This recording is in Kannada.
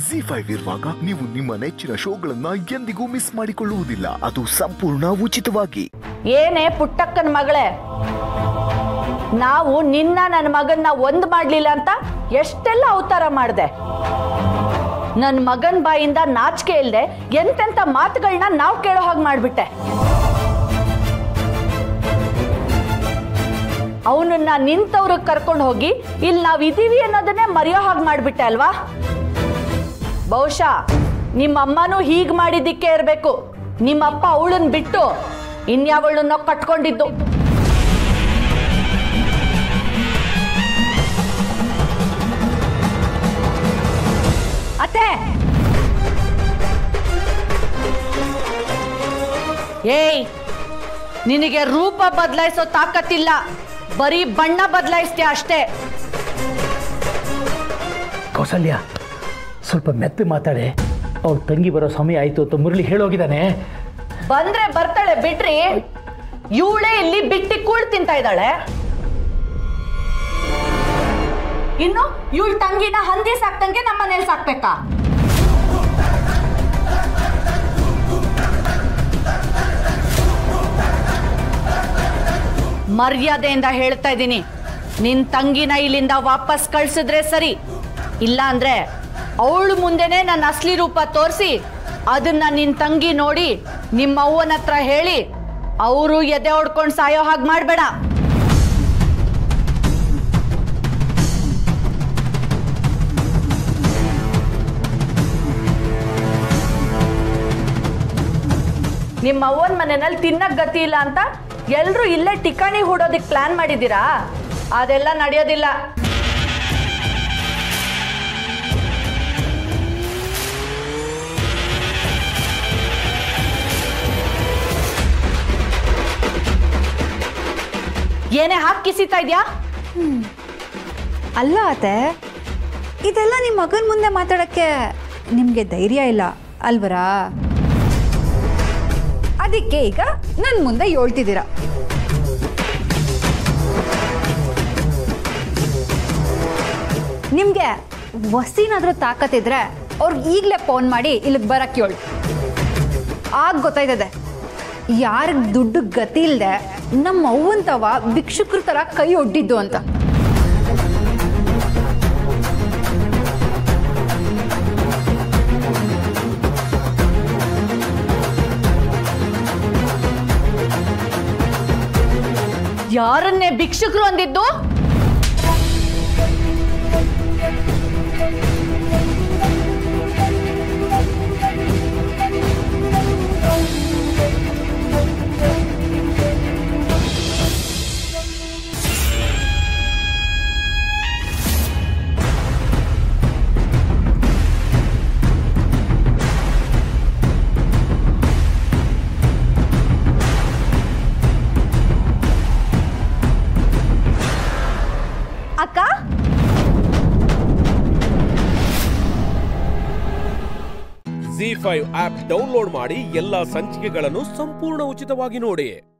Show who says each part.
Speaker 1: ಜಿ ಫೈವ್ ಇರುವಾಗ ನೀವು ನಿಮ್ಮ ನೆಚ್ಚಿನ ಶೋಗಳನ್ನ ಎಂದಿಗೂ ಮಿಸ್ ಮಾಡಿಕೊಳ್ಳುವುದಿಲ್ಲ ಅದು ಸಂಪೂರ್ಣ ಉಚಿತವಾಗಿ
Speaker 2: ಏನೇ ಪುಟ್ಟಕ್ಕನ ಮಗಳೇ ನಾವು ನಿನ್ನ ನನ್ನ ಮಗನ್ನ ಒಂದ್ ಮಾಡ್ಲಿಲ್ಲ ಅಂತ ಎಷ್ಟೆಲ್ಲ ಅವತಾರ ಮಾಡ್ದೆ ನನ್ನ ಮಗನ್ ಬಾಯಿಂದ ನಾಚಿಕೆ ಇಲ್ದೆ ಎಂತೆಂತ ಮಾತುಗಳನ್ನ ನಾವು ಕೇಳೋ ಹಾಗೆ ಮಾಡ್ಬಿಟ್ಟೆ ಅವನನ್ನ ನಿಂತವ್ರಿಗೆ ಕರ್ಕೊಂಡು ಹೋಗಿ ಇಲ್ಲಿ ನಾವ್ ಇದೀವಿ ಅನ್ನೋದನ್ನೇ ಮರೆಯೋ ಹಾಗೆ ಮಾಡ್ಬಿಟ್ಟೆ ಅಲ್ವಾ ಬಹುಶಃ ನಿಮ್ಮಮ್ಮನೂ ಹೀಗ್ ಮಾಡಿದ್ದಕ್ಕೆ ಇರಬೇಕು ನಿಮ್ಮಪ್ಪ ಅವಳನ್ನ ಬಿಟ್ಟು ಇನ್ಯಾವಳನ್ನ ಕಟ್ಕೊಂಡಿದ್ದು ಅತ್ತೆ ಏಯ್ ನಿನಗೆ ರೂಪ ಬದಲಾಯಿಸೋ ತಾಕತ್ತಿಲ್ಲ ಬರೀ ಬಣ್ಣ ಬದಲಾಯಿಸ್ತೀಯ ಅಷ್ಟೇ
Speaker 3: ಕೌಸಲ್ಯ ಸ್ವಲ್ಪ ಮೆತ್ತ ಮಾತಾಡೆ ಅವ್ಳ ತಂಗಿ ಬರೋ ಸಮಯ ಆಯ್ತು ಅಂತ ಮುರಳಿ ಹೇಳೋಗಿದ್ದಾನೆ
Speaker 2: ಬಂದ್ರೆ ಬರ್ತಾಳೆ ಬಿಡ್ರಿ ಇವಳೇ ಇಲ್ಲಿ ಬಿಟ್ಟಿ ಕೂಳ್ ತಿಂತ ಇದ್ದಾಳೆ ಇನ್ನು ಇವಳ ತಂಗಿನ ಹಂದಿ ಸಾಕ್ತಂಗೆ ನಮ್ಮ ಮನೇಲಿ ಸಾಕ್ಬೇಕಾ ಮರ್ಯಾದೆಯಿಂದ ಹೇಳ್ತಾ ಇದ್ದೀನಿ ನಿನ್ ತಂಗಿನ ಇಲ್ಲಿಂದ ವಾಪಸ್ ಕಳ್ಸಿದ್ರೆ ಸರಿ ಇಲ್ಲ ಅಂದ್ರೆ ಅವಳು ಮುಂದೆನೆ ನನ್ನ ಅಸ್ಲಿ ರೂಪ ತೋರಿಸಿ ಅದನ್ನ ನಿನ್ ತಂಗಿ ನೋಡಿ ನಿಮ್ಮ ಅವ್ವನ ಹತ್ರ ಹೇಳಿ ಅವರು ಎದೆ ಹೊಡ್ಕೊಂಡು ಸಾಯೋ ಹಾಗೆ ಮಾಡಬೇಡ ನಿಮ್ಮ ಅವ್ವನ ಮನೆಯಲ್ಲಿ ತಿನ್ನಕ್ ಗತಿ ಇಲ್ಲ ಅಂತ ಎಲ್ರು ಇಲ್ಲೇ ಟಿಕಾಣಿ ಹೂಡೋದಿಕ್ ಪ್ಲಾನ್ ಮಾಡಿದ್ದೀರಾ ಅದೆಲ್ಲ ನಡೆಯೋದಿಲ್ಲ ಏನೇ ಹಾಕಿ ಕಿಸಿತಾ ಇದ್ಯಾ
Speaker 4: ಅಲ್ಲ ಅತ್ತೆ ಇದೆಲ್ಲ ನಿಮ್ಮ ಮಗನ ಮುಂದೆ ಮಾತಾಡಕ್ಕೆ ನಿಮಗೆ ಧೈರ್ಯ ಇಲ್ಲ ಅಲ್ವರಾ ಅದಕ್ಕೆ ಈಗ ನನ್ನ ಮುಂದೆ ಹೇಳ್ತಿದ್ದೀರ ನಿಮಗೆ ವಸಿನಾದ್ರೂ ತಾಕತ್ತಿದ್ರೆ ಅವ್ರಿಗೆ ಈಗಲೇ ಫೋನ್ ಮಾಡಿ ಇಲ್ಲಿಗೆ ಬರಕ್ಕೆ ಹೇಳು ಆಗ ಗೊತ್ತಾಯ್ತದೆ ಯಾರಿಗೆ ದುಡ್ಡು ಗತಿ ಇಲ್ಲದೆ ನಮ್ಮ ಅವ್ವಂತವ ಭಿಕ್ಷುಕ್ರ ಥರ ಕೈ ಒಡ್ಡಿದ್ದು ಅಂತ
Speaker 2: ಯಾರನ್ನೇ ಭಿಕ್ಷುಕರು ಅಂದಿದ್ದು ಅಕ್ಕ
Speaker 5: ಜಿ ಫೈವ್ ಆಪ್ ಡೌನ್ಲೋಡ್ ಮಾಡಿ ಎಲ್ಲಾ ಸಂಚಿಕೆಗಳನ್ನು ಸಂಪೂರ್ಣ ಉಚಿತವಾಗಿ ನೋಡಿ